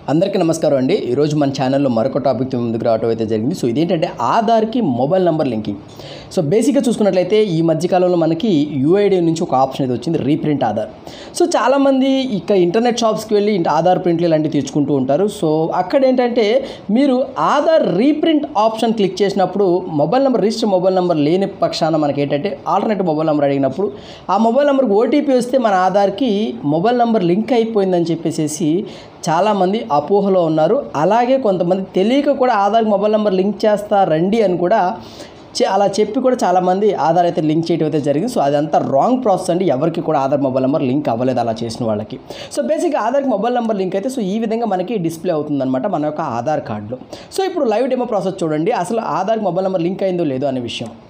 అందరికీ నమస్కారం అండి ఈరోజు మన ఛానల్లో మరొక టాపిక్ ముందుకు రావడం అయితే జరిగింది సో ఇదేంటంటే ఆధార్కి మొబైల్ నెంబర్ లింకింగ్ సో బేసిక్గా చూసుకున్నట్లయితే ఈ మధ్యకాలంలో మనకి యూఐడి నుంచి ఒక ఆప్షన్ అయితే వచ్చింది రీప్రింట్ ఆధార్ సో చాలామంది ఇక ఇంటర్నెట్ షాప్స్కి వెళ్ళి ఇంట ఆధార్ ప్రింట్లు ఇలాంటివి తెచ్చుకుంటూ ఉంటారు సో అక్కడ ఏంటంటే మీరు ఆధార్ రీప్రింట్ ఆప్షన్ క్లిక్ చేసినప్పుడు mobile number register mobile number లేని పక్షాన మనకి ఏంటంటే ఆల్టర్నేటివ్ మొబైల్ నెంబర్ అడిగినప్పుడు ఆ మొబైల్ నెంబర్కి ఓటీపీ వస్తే మన ఆధార్కి మొబైల్ నెంబర్ లింక్ అయిపోయిందని చెప్పేసి చాలామంది అపోహలో ఉన్నారు అలాగే కొంతమంది తెలియక కూడా ఆధార్ మొబైల్ నెంబర్ లింక్ చేస్తా రండి అని కూడా చె- అలా చెప్పి కూడా చాలామంది ఆధార్ అయితే లింక్ చేయడం అయితే జరిగింది సో అదంతా రాంగ్ ప్రాసెస్ అండి ఎవరికి కూడా ఆధార్ మొబైల్ నెంబర్ లింక్ అవ్వలేదు అలా చేసిన వాళ్ళకి సో బేసిక్గా ఆధార్కి మొబైల్ నెంబర్ లింక్ అయితే సో ఈ విధంగా మనకి డిస్ప్లే అవుతుందన్నమాట మన యొక్క ఆధార్ కార్డులో సో ఇప్పుడు లైవ్ డెమో ప్రాసెస్ చూడండి అసలు ఆధార్కి మొబైల్ నెంబర్ లింక్ అయిందో లేదో అనే విషయం